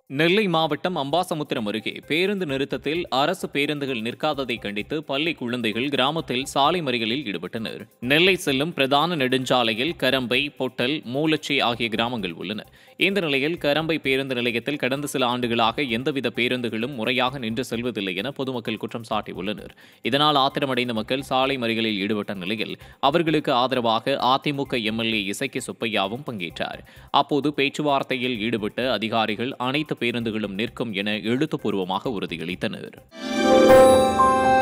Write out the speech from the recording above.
நெல்லை மாவட்டம் அம்பாசமுத்திரம் அருகே பேருந்து நிறுத்தத்தில் அரசு பேருந்துகள் நிற்காததை கண்டித்து பள்ளி குழந்தைகள் கிராமத்தில் சாலை மறியலில் ஈடுபட்டனர் நெல்லை செல்லும் பிரதான நெடுஞ்சாலையில் கரம்பை பொட்டல் மூலச்சி ஆகிய கிராமங்கள் உள்ளன இந்த நிலையில் கரம்பை பேருந்து நிலையத்தில் கடந்த சில ஆண்டுகளாக எந்தவித பேருந்துகளும் முறையாக நின்று செல்வதில்லை என பொதுமக்கள் குற்றம் சாட்டியுள்ளனர் இதனால் ஆத்திரமடைந்த மக்கள் சாலை மறியலில் ஈடுபட்ட நிலையில் அவர்களுக்கு ஆதரவாக அதிமுக எம்எல்ஏ இசக்கி சுப்பையாவும் பங்கேற்றார் அப்போது பேச்சுவார்த்தையில் ஈடுபட்ட அதிகாரிகள் அனைத்து பேருந்துகளும் நிற்கும் என எழுத்துப்பூர்வமாக உறுதியளித்தனர்